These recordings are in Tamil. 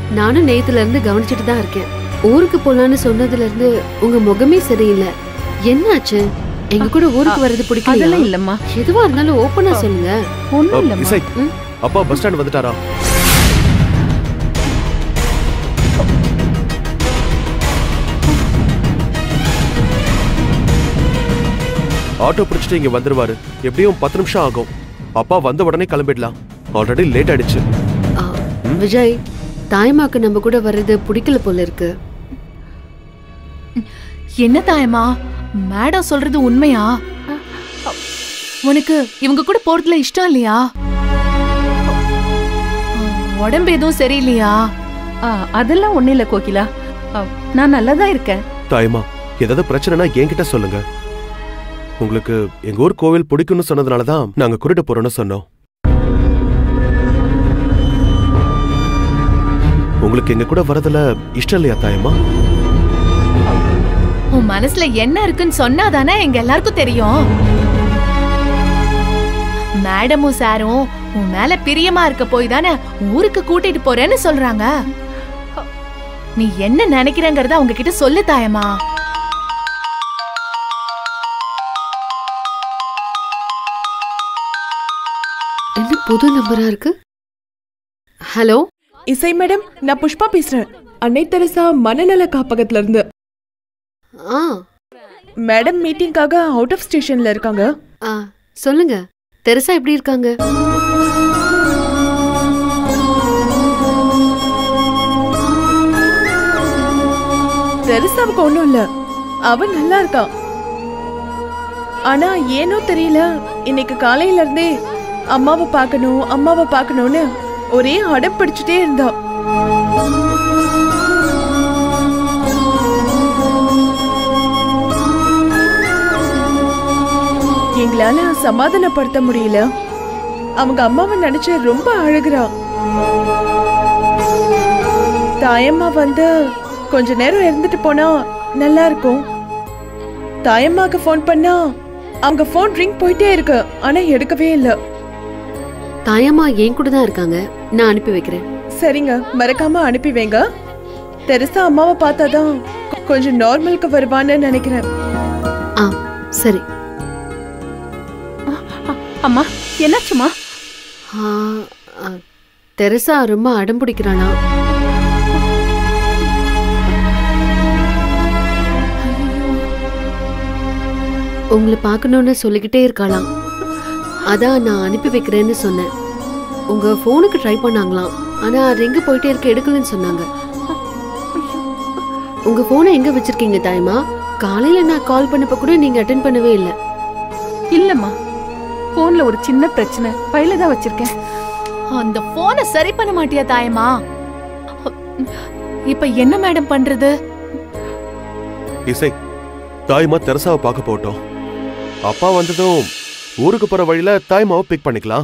நானும் நேத்துல இருந்து கவனிச்சுட்டு தான் இருக்கேன் ஊருக்கு போலான்னு சொன்னதுல இருந்து உங்க முகமே சரியில்லை என்னாச்சு எங்க கூட ஊருக்கு வர்றது அதெல்லாம் பிடிக்கல இல்லம்மா எதுவா இருந்தாலும் ஓப்பனா சொல்லுங்க ஒண்ணும் இல்லம்மா இசை ம். அப்பா பஸ் ஸ்டாண்ட் வந்துட்டாரா ஆட்டோ பிடிச்சிட்டு இங்க வந்துருவாரு எப்படியும் பத்து நிமிஷம் ஆகும் அப்பா வந்த உடனே கிளம்பிடலாம் ஆல்ரெடி லேட் ஆயிடுச்சு ஆ, விஜய் தாய்மாக்கு நம்ம கூட வர்றது பிடிக்கல போல இருக்கு என்ன தாயம்மா மேடம் சொல்றது உண்மையா உனக்கு இவங்க கூட போறதுல இஷ்டம் இல்லையா உடம்பு எதுவும் சரியில்லையா ஆ, அதெல்லாம் ஒண்ணும் இல்ல கோகிலா ஆ, நான் நல்லாதான் இருக்கேன் தாயமா ஏதாவது பிரச்சனைனா என்கிட்ட சொல்லுங்க உங்களுக்கு எங்க ஊர் கோவில் பிடிக்கும்னு சொன்னதுனால தான் நாங்க குருட போறோம்னு சொன்னோம் உங்களுக்கு எங்க கூட வரதுல இஷ்டம் இல்லையா தாயமா உன் மனசுல என்ன இருக்குன்னு சொன்னாதானே எங்க எல்லாருக்கும் தெரியும் மேடமும் சாரும் உன் மேல பிரியமா இருக்க போய் தானே ஊருக்கு கூட்டிட்டு போறேன்னு சொல்றாங்க நீ என்ன நினைக்கிறேங்கறத அவங்க கிட்ட சொல்லு தாயம்மா என்ன புது நம்பரா இருக்கு ஹலோ இசை மேடம் நான் புஷ்பா பேசுறேன் அன்னை தெரசா மனநல காப்பகத்துல இருந்து ஆ மேடம் மீட்டிங்காக அவுட் ஆஃப் ஸ்டேஷன்ல இருக்காங்க ஆ சொல்லுங்க தெரசா எப்படி இருக்காங்க தெரசாவுக்கு ஒண்ணும் இல்ல அவ நல்லா இருக்கா ஆனா ஏனோ தெரியல இன்னைக்கு காலையில இருந்தே அம்மாவை பார்க்கணும் அம்மாவை பார்க்கணும்னு ஒரே அடம் பிடிச்சிட்டே இருந்தா எங்களால சமாதானப்படுத்த முடியல அவங்க அம்மாவை நினைச்சு ரொம்ப அழுகுறா தாயம்மா வந்து கொஞ்ச நேரம் இருந்துட்டு போனா நல்லா இருக்கும் தாயம்மாக்கு ஃபோன் பண்ணா அவங்க ஃபோன் ரிங் போயிட்டே இருக்கு ஆனா எடுக்கவே இல்ல தாயம்மா என் கூட தான் இருக்காங்க நான் அனுப்பி வைக்கிறேன் சரிங்க மறக்காம அனுப்பி வைங்க தெரசா அம்மாவை பார்த்தாதான் கொ- கொஞ்சம் நார்மலுக்கு வருவான்னு நினைக்கிறேன் ஆ சரி அம்மா என்னாச்சுமா ஆ, ஆ, தெரசா ரொம்ப அடம் பிடிக்கிறானா உங்களை பார்க்கணும்னு சொல்லிக்கிட்டே இருக்காளாம் அதான் நான் அனுப்பி வைக்கிறேன்னு சொன்னேன் உங்க ஃபோனுக்கு ட்ரை பண்ணாங்களாம் ஆனா ரிங்கு போயிட்டே இருக்க எடுக்கலன்னு சொன்னாங்க உங்க போனை எங்க வச்சிருக்கீங்க தாய்மா காலையில நான் கால் பண்ணப்ப கூட நீங்க அட்டென்ட் பண்ணவே இல்லை இல்லம்மா போன்ல ஒரு சின்ன பிரச்சனை பையில தான் வச்சிருக்கேன் அந்த போனை சரி பண்ண மாட்டியா தாயம்மா இப்ப என்ன மேடம் பண்றது இசை தாய்மா தெரசாவை பார்க்க போட்டோம் அப்பா வந்ததும் ஊருக்கு போற வழியில தாய்மாவை பிக் பண்ணிக்கலாம்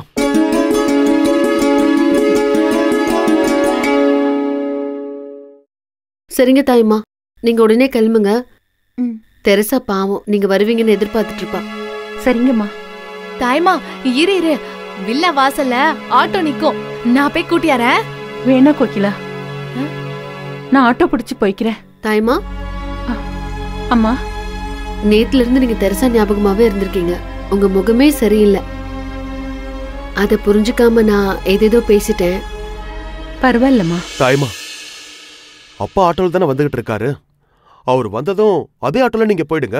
சரிங்க தாய்மா நீங்க உடனே கிளம்புங்க ம். தெரசா பாவம் நீங்க வருவீங்கன்னு எதிர்பார்த்துட்டு இருப்பா சரிங்கம்மா தாயம்மா இரு இரு வில்லா வாசல்ல ஆட்டோ நிக்கும் நான் போய் கூட்டியாரேன் வேணா கோகிலா நான் ஆட்டோ பிடிச்சு போய்க்கிறேன் தாய்மா அம்மா நேத்துல இருந்து நீங்க தெரசா ஞாபகமாவே இருந்திருக்கீங்க உங்க முகமே சரியில்லை அத புரிஞ்சுக்காம நான் ஏதேதோ பேசிட்டேன் பரவாயில்லம்மா தாய்மா அப்பா ஆட்டோல தானே வந்துகிட்டு இருக்காரு அவர் வந்ததும் அதே ஆட்டோல நீங்க போயிடுங்க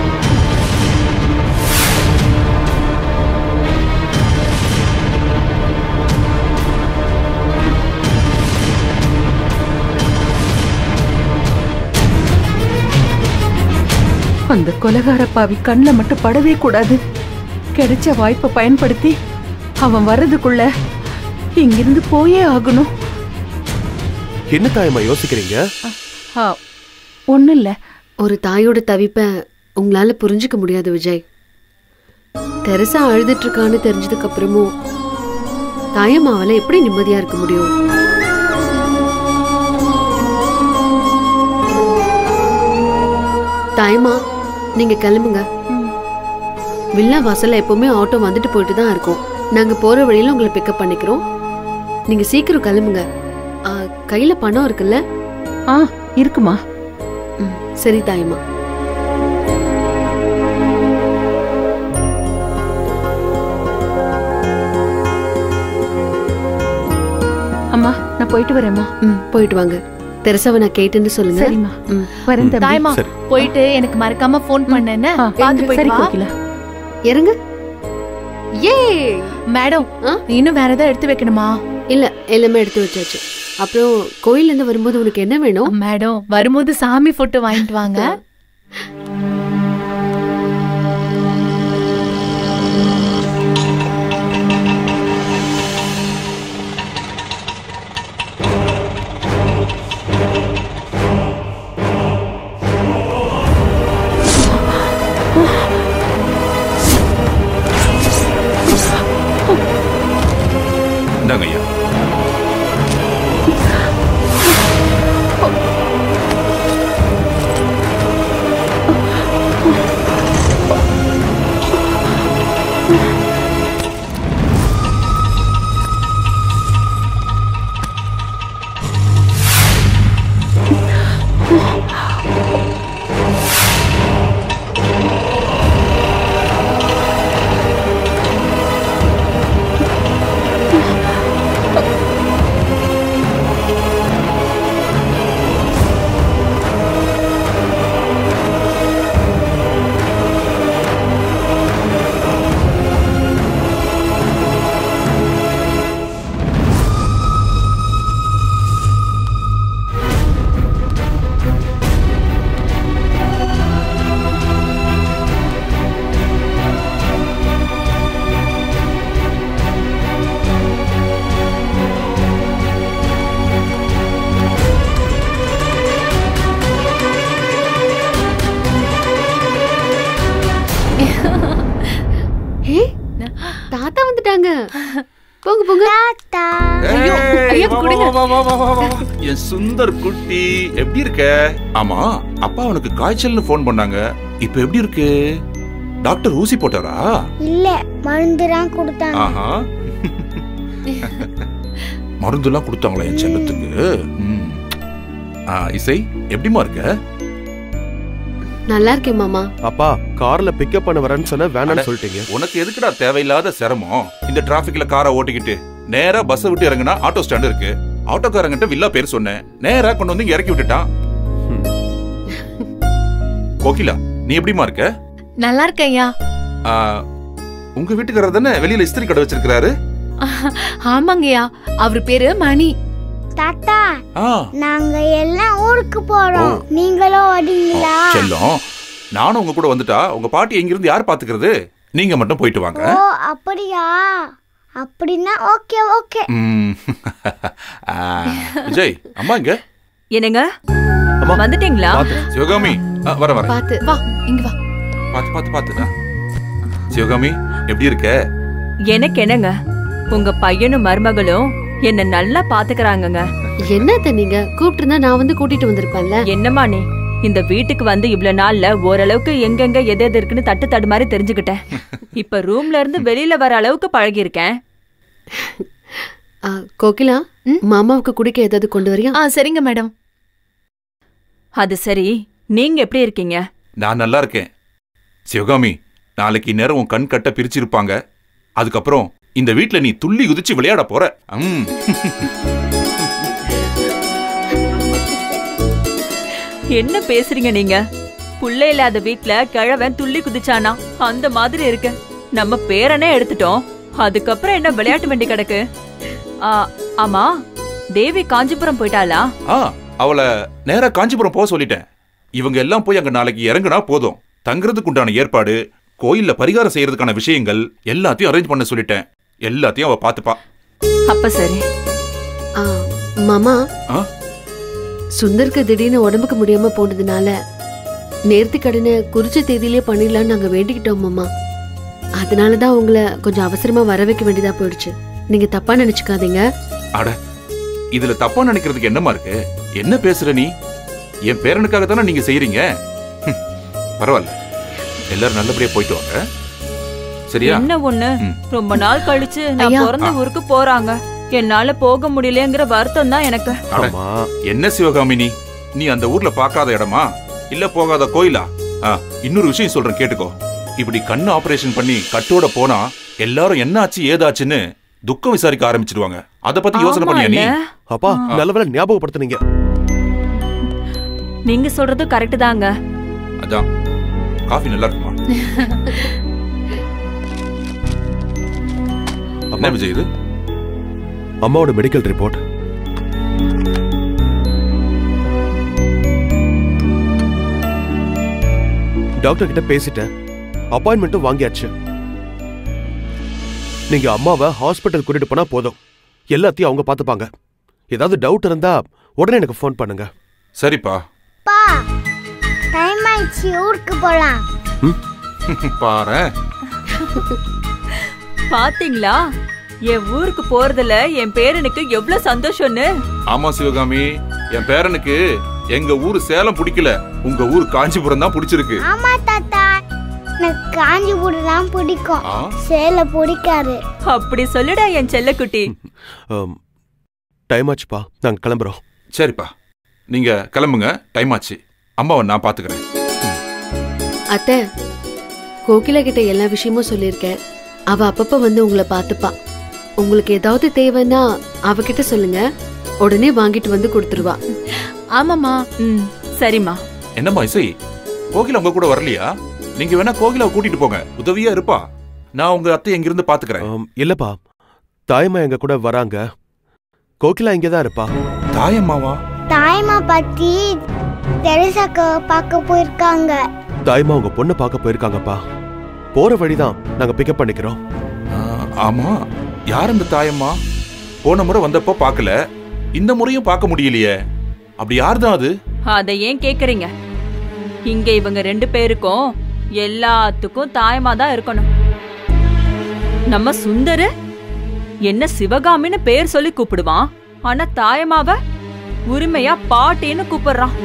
அந்த கொலகார பாவி கண்ணில் மட்டும் படவே கூடாது கிடைச்ச வாய்ப்பை பயன்படுத்தி அவன் வர்றதுக்குள்ள இங்கிருந்து போயே ஆகணும் என்ன தாய்மா யோசிக்கிறீங்க ஒன்றும் இல்லை ஒரு தாயோட தவிப்ப உங்களால புரிஞ்சுக்க முடியாது விஜய் தெரசா அழுதுட்டு இருக்கான்னு தெரிஞ்சதுக்கு அப்புறமும் தாயம்மாவால எப்படி நிம்மதியா இருக்க முடியும் தாயம்மா நீங்க கிளம்புங்க வில்லா வாசல்ல எப்பவுமே ஆட்டோ வந்துட்டு போயிட்டு தான் இருக்கும் நாங்க போற வழியில உங்களை பிக்கப் பண்ணிக்கிறோம் நீங்க சீக்கிரம் கிளம்புங்க ஆ, கையில பணம் இருக்குல்ல ஆ இருக்குமா ம், சரி தாயம்மா அம்மா நான் போயிட்டு வரேம்மா ம் போயிட்டு வாங்க தெரசாவை நான் கேட்டேன்னு சொல்லுங்க சரிம்மா ம் வரேன் தம்பி தாய்மா சரி. போயிட்டு எனக்கு மறக்காம ஃபோன் பண்ணேன்னு ஆ, பார்த்து சரி போயிட்டு வா கோகிலா இறங்க ஏ மேடம் ஆ? இன்னும் வேற ஏதாவது எடுத்து வைக்கணுமா இல்ல எல்லாமே எடுத்து வச்சாச்சு அப்புறம் கோயில்ல இருந்து வரும்போது உனக்கு என்ன வேணும் மேடம் வரும்போது சாமி போட்டோ வாங்கிட்டு வாங்க இந்தாங்க ஐயா ஏ தாத்தா வந்துட்டாங்க போங்க போங்க ஐயோ, ஏய், ஐயோ, வா, வா, கொடுங்க. வா, வா, வா, வா, வா, வா. என் சுந்தர் குட்டி எப்படி இருக்க ஆமா அப்பா உனக்கு காய்ச்சல்னு ஃபோன் பண்ணாங்க இப்ப எப்படி இருக்கு டாக்டர் ஊசி போட்டாரா இல்ல மருந்துலாம் கொடுத்தாங்க ஆஹா மருந்துலாம் கொடுத்தாங்களா என் செல்லத்துக்கு ம். ஆ, இசை எப்படிமா இருக்க நல்லா இருக்கேன் மாமா அப்பா கார்ல பிக்கப் பண்ண வரேன்னு சொன்ன வேணாம்னு சொல்லிட்டீங்க உனக்கு எதுக்குடா தேவையில்லாத சிரமம் இந்த டிராபிக்ல காரை ஓட்டிக்கிட்டு நேரா பஸ் விட்டு இறங்குனா ஆட்டோ ஸ்டாண்ட் இருக்கு ஆட்டோக்காரங்கிட்ட வில்லா பேர் சொன்னேன் நேரா கொண்டு வந்து இங்க இறக்கி விட்டுட்டான் கோகிலா நீ எப்படிமா இருக்க நல்லா இருக்கேன்யா ஆ, உங்க வீட்டுக்காரர் தானே வெளியில இஸ்திரி கடை வச்சிருக்காரு ஆமாங்கய்யா அவர் பேரு மணி தாத்தா ஆ நாங்க எல்லாம் ஊருக்கு போறோம் ஓ. நீங்களும் வரீங்களா செல்லம் நானும் உங்க கூட வந்துட்டா உங்க பாட்டி எங்க இருந்து யார் பாத்துக்கிறது நீங்க மட்டும் போயிட்டு வாங்க ஓ அப்படியா அப்படின்னா ஓகே ஓகே ம். ஆ, விஜய் அம்மா இங்க என்னங்க அம்மா. வந்துட்டீங்களா பாத்து சிவகாமி ஆ, வர வர பாத்து வா இங்க வா பாத்து பாத்து பாத்து ஆ. சிவகாமி எப்படி இருக்க எனக்கு என்னங்க உங்க பையனும் மருமகளும் என்ன நல்லா பாத்துக்கறாங்கங்க என்னத்த நீங்க கூப்பிட்டு இருந்தா நான் வந்து கூட்டிட்டு வந்திருப்பேன்ல என்னம்மா நீ இந்த வீட்டுக்கு வந்து இவ்வளவு நாள்ல ஓரளவுக்கு எங்கெங்க எது எது இருக்குன்னு தட்டு தடு மாதிரி தெரிஞ்சுக்கிட்டேன் இப்ப ரூம்ல இருந்து வெளியில வர அளவுக்கு பழகி இருக்கேன் ஆ, கோகிலா ம்? மாமாவுக்கு குடிக்க ஏதாவது கொண்டு வரியா ஆ சரிங்க மேடம் அது சரி நீங்க எப்படி இருக்கீங்க நான் நல்லா இருக்கேன் சிவகாமி நாளைக்கு நேரம் உன் கண் கட்ட பிரிச்சிருப்பாங்க அதுக்கப்புறம் இந்த வீட்ல நீ துள்ளி குதிச்சு விளையாட போற ம். என்ன பேசுறீங்க நீங்க புள்ள இல்லாத வீட்ல கிழவன் துள்ளி குதிச்சானா அந்த மாதிரி இருக்கு நம்ம பேரனே எடுத்துட்டோம் அதுக்கப்புறம் என்ன விளையாட்டு வண்டி கிடக்கு ஆ, ஆமா தேவி காஞ்சிபுரம் போயிட்டாளா ஆ அவளை நேரா காஞ்சிபுரம் போக சொல்லிட்டேன் இவங்க எல்லாம் போய் அங்க நாளைக்கு இறங்குனா போதும் தங்குறதுக்கு உண்டான ஏற்பாடு கோயில்ல பரிகாரம் செய்யறதுக்கான விஷயங்கள் எல்லாத்தையும் அரேஞ்ச் பண்ண சொல்லிட்டேன் எல்லாத்தையும் அவ பாத்துப்பா அப்ப சரி ஆ, மாமா ஆ? சுந்தருக்கு திடீர்னு உடம்புக்கு முடியாம போனதுனால நேர்த்தி கடனை குறிச்ச தேதியிலே பண்ணிடலாம்னு நாங்க வேண்டிக்கிட்டோம் மாமா அதனாலதான் உங்களை கொஞ்சம் அவசரமா வர வைக்க வேண்டியதா போயிடுச்சு நீங்க தப்பா நினைச்சுக்காதீங்க அட இதுல தப்பா நினைக்கிறதுக்கு என்னமா இருக்கு என்ன பேசுற நீ என் பேரனுக்காக தானே நீங்க செய்யறீங்க ஹம், பரவாயில்ல எல்லாரும் நல்லபடியா போயிட்டு வாங்க சரியா என்ன ஒண்ணு ம். ரொம்ப நாள் கழிச்சு நான் ஐயா. பிறந்த ஆ. ஊருக்கு போறாங்க என்னால போக முடியலங்கிற வருத்தம் தான் எனக்கு அட. ஆமா என்ன சிவகாமினி நீ அந்த ஊர்ல பார்க்காத இடமா இல்ல போகாத கோயிலா ஆ, இன்னொரு விஷயம் சொல்றேன் கேட்டுக்கோ இப்படி கண்ணு ஆபரேஷன் பண்ணி கட்டோட போனா எல்லாரும் என்ன ஆச்சு ஏதாச்சுன்னு துக்கம் விசாரிக்க ஆரம்பிச்சிடுவாங்க அத பத்தி யோசனை ஆமா பண்ணியா நீ இல்ல? அப்பா நல்ல வேளை ஞாபகப்படுத்துனீங்க நீங்க சொல்றது கரெக்ட் தாங்க அதான் காஃபி நல்லா இருக்குமா என்ன விஜய் இது அம்மாவோட மெடிக்கல் ரிப்போர்ட் டாக்டர் கிட்ட பேசிட்டேன் அப்பாயின்மெண்ட்டும் வாங்கியாச்சு நீங்க அம்மாவை ஹாஸ்பிட்டல் கூட்டிட்டு போனா போதும் எல்லாத்தையும் அவங்க பார்த்துப்பாங்க ஏதாவது டவுட் இருந்தா உடனே எனக்கு ஃபோன் பண்ணுங்க சரிப்பா பா டைம் ஆயிடுச்சு ஊருக்கு போலாம் பாரு பாத்தீங்களா என் ஊருக்கு போறதுல என் பேரனுக்கு எவ்வளவு சந்தோஷம்னு ஆமா சிவகாமி என் பேரனுக்கு எங்க ஊரு சேலம் பிடிக்கல உங்க ஊர் காஞ்சிபுரம் தான் பிடிச்சிருக்கு ஆமா தாத்தா எனக்கு காஞ்சிபுரம் தான் பிடிக்கும் ஆ? சேலை பிடிக்காது அப்படி சொல்லுடா என் செல்லக்குட்டி டைம் ஆச்சுப்பா நாங்க கிளம்புறோம் சரிப்பா நீங்க கிளம்புங்க டைம் ஆச்சு அம்மாவை நான் பாத்துக்கிறேன் அத்தை கோகிலா கிட்ட எல்லா விஷயமும் சொல்லியிருக்கேன் அவ அப்பப்ப வந்து உங்களை பார்த்துப்பா உங்களுக்கு ஏதாவது தேவைன்னா அவகிட்ட சொல்லுங்க உடனே வாங்கிட்டு வந்து கொடுத்துருவா ஆமாமா ம் சரிம்மா என்னம்மா இசை கோகிலா உங்க கூட வரலையா நீங்க வேணா கோகிலாவை கூட்டிட்டு போங்க உதவியா இருப்பா நான் உங்க அத்தை எங்கிருந்து பாத்துக்கிறேன் ஆம், இல்லப்பா தாயம்மா எங்க கூட வராங்க கோகிலா இங்கே தான் இருப்பா தாயம்மாவா தாய்மா பத்தி தெரசாக்க பார்க்க போயிருக்காங்க தாயம்மா உங்க பொண்ணை பார்க்க போயிருக்காங்கப்பா போற வழிதான் நாங்க பிக்கப் பண்ணிக்கிறோம் ஆ, ஆமா யார் அந்த தாயம்மா போன முறை வந்தப்போ பார்க்கல இந்த முறையும் பார்க்க முடியலையே அப்படி யார்தான் அது அதை ஏன் கேக்குறீங்க இங்க இவங்க ரெண்டு பேருக்கும் எல்லாத்துக்கும் தாயமா தான் இருக்கணும் நம்ம சுந்தரு என்ன சிவகாமின்னு பேர் சொல்லி கூப்பிடுவான் ஆனா தாயமாவ உரிமையா பாட்டின்னு கூப்பிடுறான்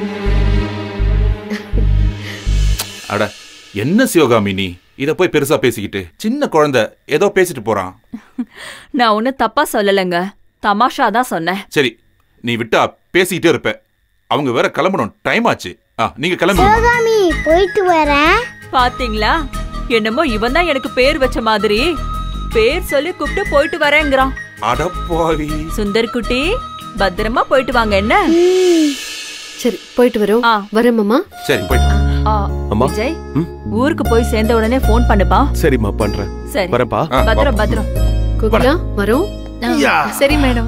அட என்ன சிவகாமி நீ இத போய் பெருசா பேசிக்கிட்டு சின்ன குழந்தை ஏதோ பேசிட்டு போறான் நான் ஒண்ணு தப்பா சொல்லலைங்க தமாஷா தான் சொன்னேன் சரி நீ விட்டா பேசிக்கிட்டே இருப்ப அவங்க வேற கிளம்பணும் டைம் ஆச்சு ஆ நீங்க கிளம்பி சிவகாமி போயிட்டு வரேன் பாத்தீங்களா என்னமோ இவன் தான் எனக்கு பேர் வச்ச மாதிரி பேர் சொல்லி கூப்பிட்டு போயிட்டு வரேங்கிறான் அடப்பாவி சுந்தர் குட்டி பத்திரமா போயிட்டு வாங்க என்ன ம், சரி போயிட்டு வரோம் ஆ. வரேன் மாமா சரி போயிட்டு ஆ, அம்மா விஜய் ம்? ஊருக்கு போய் சேர்ந்த உடனே ஃபோன் பண்ணுப்பா சரிம்மா பண்றேன் சரி வரேன்ப்பா ஆ, பத்திரம் வா. பத்திரம் கோகிலா வரோம் ஆ, சரி மேடம்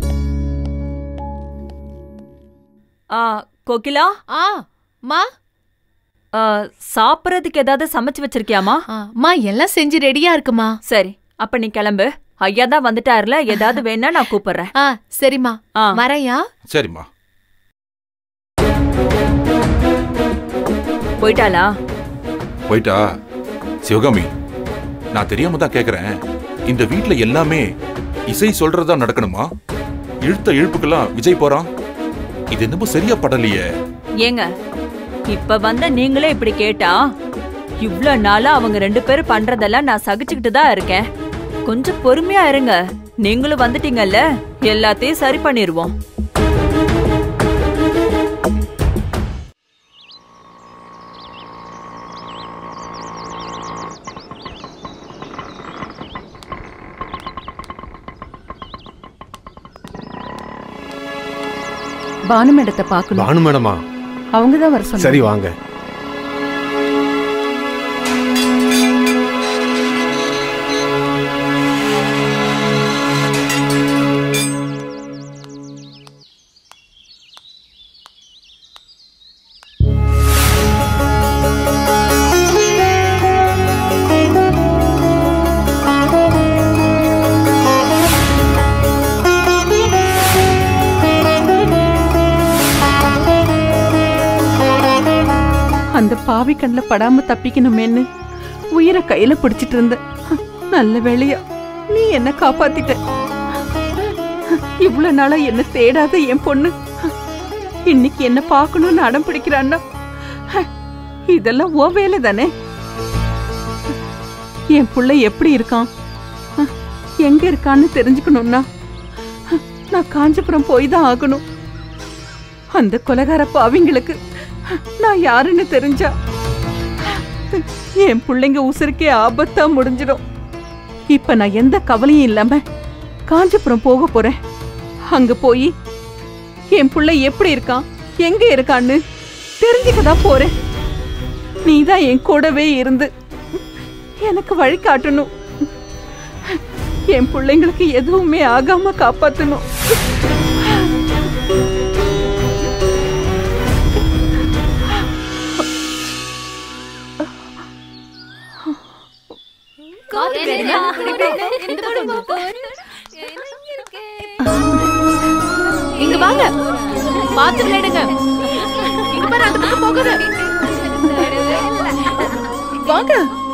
ஆ, கோகிலா ஆ மா ஆ, சாப்பிடறதுக்கு ஏதாவது சமைச்சு வச்சிருக்கியாமா ஆ, மா எல்லாம் செஞ்சு ரெடியா இருக்குமா சரி அப்ப நீ கிளம்பு ஐயா தான் வந்துட்டாருல ஏதாவது வேணா நான் கூப்பிடுறேன் ஆ சரிம்மா ஆ, மறையா சரிம்மா போயிட்டாளா போயிட்டா சிவகாமி நான் தெரியாம தான் கேக்குறேன் இந்த வீட்ல எல்லாமே இசை சொல்றதா நடக்கணுமா இழுத்த இழுப்புக்கெல்லாம் விஜய் போறான் இது என்னமோ சரியா படலையே ஏங்க இப்ப வந்த நீங்களே இப்படி கேட்டா இவ்ளோ நாளா அவங்க ரெண்டு பேரும் பண்றதெல்லாம் நான் சகிச்சுக்கிட்டு தான் இருக்கேன் கொஞ்சம் பொறுமையா இருங்க நீங்களும் வந்துட்டீங்கல்ல எல்லாத்தையும் சரி பண்ணிருவோம் பானு மேடத்தை பார்க்கணும் பானு மேடமா அவங்க தான் வர சொன்னாங்க சரி வாங்க அந்த பாவி கண்ணில் படாம தப்பிக்கணுமேன்னு உயிரை கையில பிடிச்சிட்டு இருந்த நல்ல வேளையா நீ என்ன காப்பாத்திட்ட இவ்வளவு நாளா என்ன தேடாத என் பொண்ணு இன்னைக்கு என்ன பார்க்கணும்னு அடம் பிடிக்கிறான்னா இதெல்லாம் ஓ வேலை தானே என் புள்ள எப்படி இருக்கான் எங்க இருக்கான்னு தெரிஞ்சுக்கணும்னா நான் காஞ்சிபுரம் போய் தான் ஆகணும் அந்த கொலகார பாவிங்களுக்கு நான் யாருன்னு தெரிஞ்சா என் பிள்ளைங்க உசுருக்கே ஆபத்தா முடிஞ்சிடும் இப்ப நான் எந்த கவலையும் இல்லாம காஞ்சிபுரம் போக போறேன் அங்க போய் என் புள்ள எப்படி இருக்கான் எங்க இருக்கான்னு தெரிஞ்சுக்க தான் போறேன் நீ தான் என் கூடவே இருந்து எனக்கு வழி காட்டணும் என் பிள்ளைங்களுக்கு எதுவுமே ஆகாம காப்பாத்தணும் இங்க வாங்க பாத்து விளையாடுங்க இங்க பாரு அந்த பக்கம் போகுது வாங்க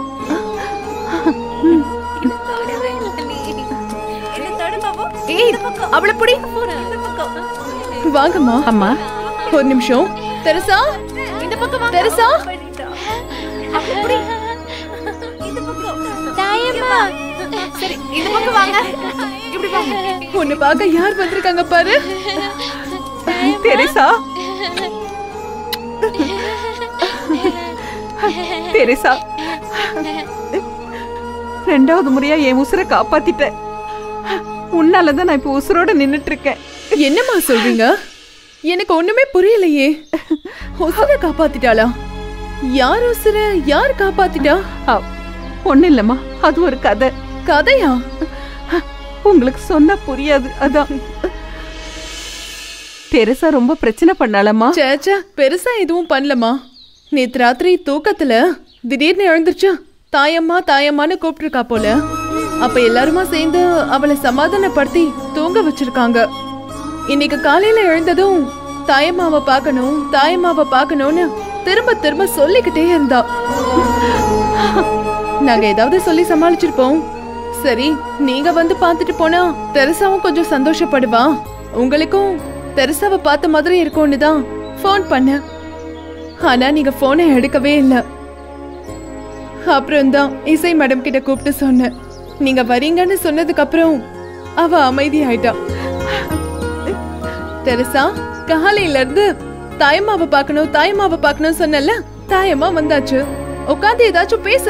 ஏய் அவளை புடி வாங்கம்மா அம்மா ஒரு நிமிஷம் தெரசா இந்த பக்கம் வாங்க தெரசா தாயம்மா சரி இந்த பக்கம் வாங்க இப்படி வாங்க உன்னை பார்க்க யார் வந்திருக்காங்க பாரு தெரேசா தெரேசா ரெண்டாவது முறையா என் உசுரை காப்பாத்திட்ட உன்னாலதான் நான் இப்ப உசுரோட நின்னுட்டு இருக்கேன் என்னம்மா சொல்றீங்க எனக்கு ஒண்ணுமே புரியலையே உசுர காப்பாத்திட்டாளா யார் உசுர யார் காப்பாத்திட்டா ஒண்ணு இல்லம்மா அது ஒரு கதை கதையா உங்களுக்கு சொன்னா புரியாது அதான் தெரசா ரொம்ப பிரச்சனை பண்ணாலம்மா சேச்சா பெருசா எதுவும் பண்ணலமா நேத்து ராத்திரி தூக்கத்துல திடீர்னு எழுந்துருச்சா தாயம்மா தாயம்மான்னு கூப்பிட்டுருக்கா போல அப்ப எல்லாருமா சேர்ந்து அவளை சமாதானப்படுத்தி தூங்க வச்சிருக்காங்க இன்னைக்கு காலையில எழுந்ததும் தாயம்மாவை பார்க்கணும் தாயம்மாவை பார்க்கணும்னு திரும்ப திரும்ப சொல்லிக்கிட்டே இருந்தா நாங்க ஏதாவது சொல்லி சமாளிச்சிருப்போம் சரி நீங்க வந்து பார்த்துட்டு போனா தெரசாவும் கொஞ்சம் சந்தோஷப்படுவா உங்களுக்கும் தெரசாவை பார்த்த மாதிரி இருக்கும்னு தான் ஃபோன் பண்ணேன் ஆனா நீங்க போனை எடுக்கவே இல்ல அப்புறம் தான் இசை மேடம் கிட்ட கூப்பிட்டு சொன்னேன் நீங்க வரீங்கன்னு சொன்னதுக்கு அப்புறம் அவ அமைதி ஆயிட்டா தெரசா காலையில இருந்து தாயம்மாவை பார்க்கணும் தாயம்மாவை பார்க்கணும் சொன்னல தாயம்மா வந்தாச்சு உட்காந்து ஏதாச்சும் பேச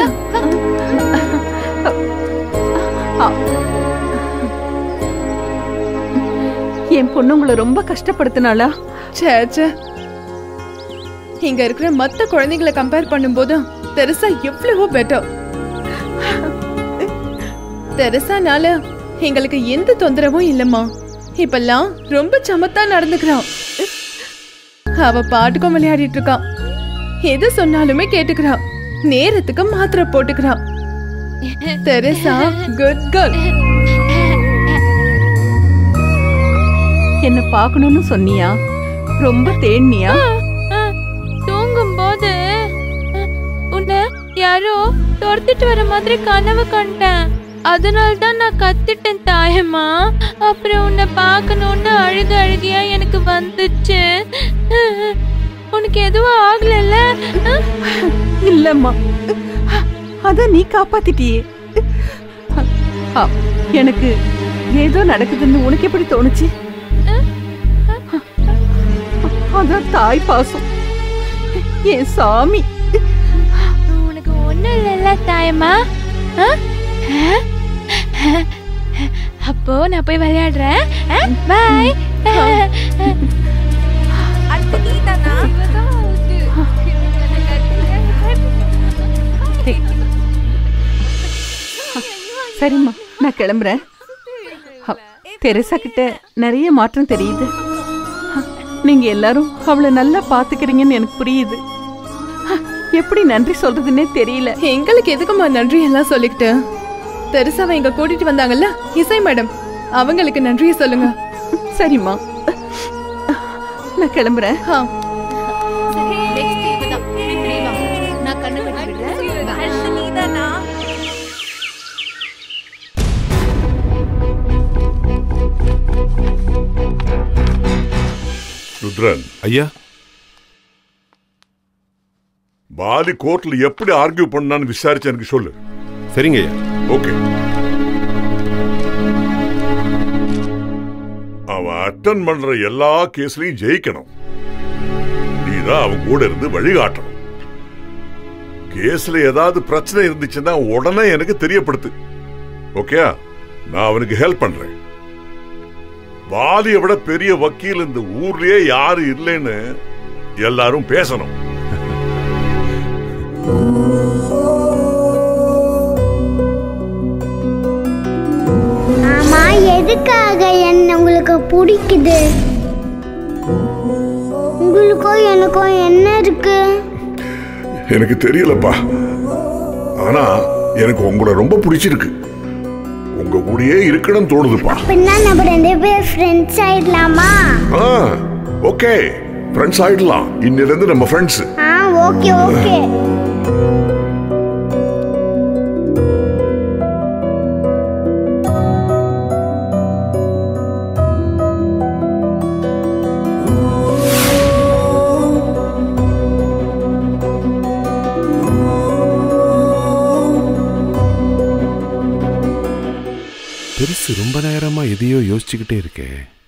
என் பொண்ணு உங்களை ரொம்ப கஷ்டப்படுத்தினாளா ச்சே ச்சே. இங்க இருக்கிற மத்த குழந்தைகளை கம்பேர் பண்ணும்போது தெரசா எவ்வளவோ பெட்டர் தெரசானால எங்களுக்கு எந்த தொந்தரவும் இல்லம்மா இப்பெல்லாம் ரொம்ப சமத்தா நடந்துக்கிறான் அவ பாட்டுக்கும் விளையாடிட்டு இருக்கான் எது சொன்னாலுமே கேட்டுக்கிறான் நேரத்துக்கு மாத்திரை போட்டுக்கிறான் தெரசா குட் கேர்ள் என்ன பார்க்கணும்னு சொன்னியா ரொம்ப தேன்னியா தூங்கும் போது உன்னை யாரோ துரத்திட்டு வர மாதிரி கனவு கண்டேன் அதனால தான் நான் கத்திட்டேன் தாயம்மா அப்புறம் உன்னை பார்க்கணும்னு அழுது அழுகியா எனக்கு வந்துச்சு உனக்கு எதுவும் ஆகலல்ல இல்லம்மா அத நீ காப்பாத்திட்டியே அ, எனக்கு ஏதோ நடக்குதுன்னு உனக்கு எப்படி தோணுச்சு அதான் தாய் பாசம் என் சாமி உனக்கு ஒண்ணும் இல்லைல்ல தாயம்மா ஆ? ஆ? அப்போ நான் போய் விளையாடுறேன் பாய் சரிம்மா நான் கிளம்புறேன் அ, தெரசா கிட்ட நிறைய மாற்றம் தெரியுது அ, நீங்க எல்லாரும் அவளை நல்லா பாத்துக்கிறீங்கன்னு எனக்கு புரியுது அ, எப்படி நன்றி சொல்றதுன்னே தெரியல எங்களுக்கு எதுக்குமா நன்றி எல்லாம் சொல்லிக்கிட்டு தெரசாவை இங்க கூட்டிட்டு வந்தாங்கல்ல இசை மேடம் அவங்களுக்கு நன்றியை சொல்லுங்க சரிம்மா நான் கிளம்புறேன் ஆ, நெக்ஸ்ட் இதுதான் இப்படி வா நான் கண்ணு கட்டி விடுறேன் வா. ருத்ரன் ஐயா பாலி கோர்ட்ல எப்படி ஆர்கியூ பண்ணான்னு விசாரிச்சு எனக்கு சொல்லு சரிங்க ஐயா ஓகே ஆ அவன் அட்டன் பண்ற எல்லா கேஸ்லயும் ஜெயிக்கணும் நீதான் அவன் கூட இருந்து வழிகாட்டணும் கேஸ்ல ஏதாவது பிரச்சனை இருந்துச்சுன்னா உடனே எனக்கு தெரியப்படுத்து ஓகே நான் அவனுக்கு ஹெல்ப் பண்றேன் வாலியை விட பெரிய வக்கீல் இந்த ஊர்லயே யாரு இல்லைன்னு எல்லாரும் பேசணும் ஆமா எதுக்காக என்ன உங்களுக்கு பிடிக்குது உங்களுக்கும் எனக்கும் என்ன இருக்கு எனக்கு தெரியலப்பா ஆனா எனக்கு உங்களை ரொம்ப பிடிச்சிருக்கு உங்க கூடயே இருக்கணும்னு தோணுதுப்பா அப்படின்னா நம்ம ரெண்டு பேர் ஃப்ரெண்ட்ஸ் ஆயிடலாமா ஆ ஓகே ஃப்ரெண்ட்ஸ் ஆயிடலாம் இன்னிலிருந்து நம்ம ஃப்ரெண்ட்ஸ் ஆ ஓகே ஓகே பெருசு ரொம்ப நேரமா எதையோ யோசிச்சுக்கிட்டே இருக்கே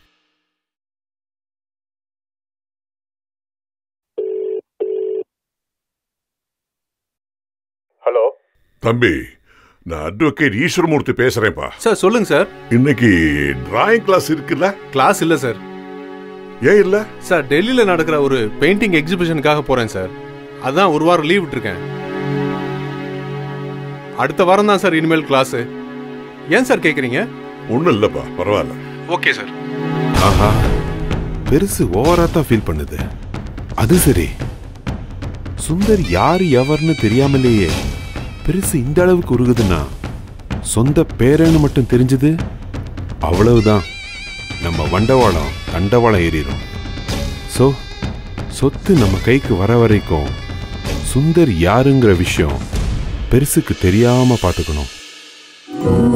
ஹலோ தம்பி நான் அட்வொகேட் ஈஸ்வரமூர்த்தி பேசுறேன்ப்பா சார் சொல்லுங்க சார் இன்னைக்கு டிராயிங் கிளாஸ் இருக்குல்ல கிளாஸ் இல்ல சார் ஏன் இல்ல சார் டெல்லியில நடக்கிற ஒரு பெயிண்டிங் எக்ஸிபிஷனுக்காக போறேன் சார் அதான் ஒரு வாரம் லீவ் விட்டுருக்கேன் அடுத்த வாரம் தான் சார் இனிமேல் கிளாஸ் ஏன் சார் கேக்குறீங்க ஒண்ணும் இல்லப்பா பரவாயில்ல ஓகே சார் ஆஹா பெருசு ஓவரா தான் ஃபீல் பண்ணுது அது சரி சுந்தர் யாரு எவர்னு தெரியாமலேயே பெருசு இந்த அளவுக்கு உருகுதுன்னா சொந்த பேரன்னு மட்டும் தெரிஞ்சது அவ்வளவுதான் நம்ம வண்டவாளம் தண்டவாளம் ஏறிடும் ஸோ சொத்து நம்ம கைக்கு வர வரைக்கும் சுந்தர் யாருங்கிற விஷயம் பெருசுக்கு தெரியாம பார்த்துக்கணும்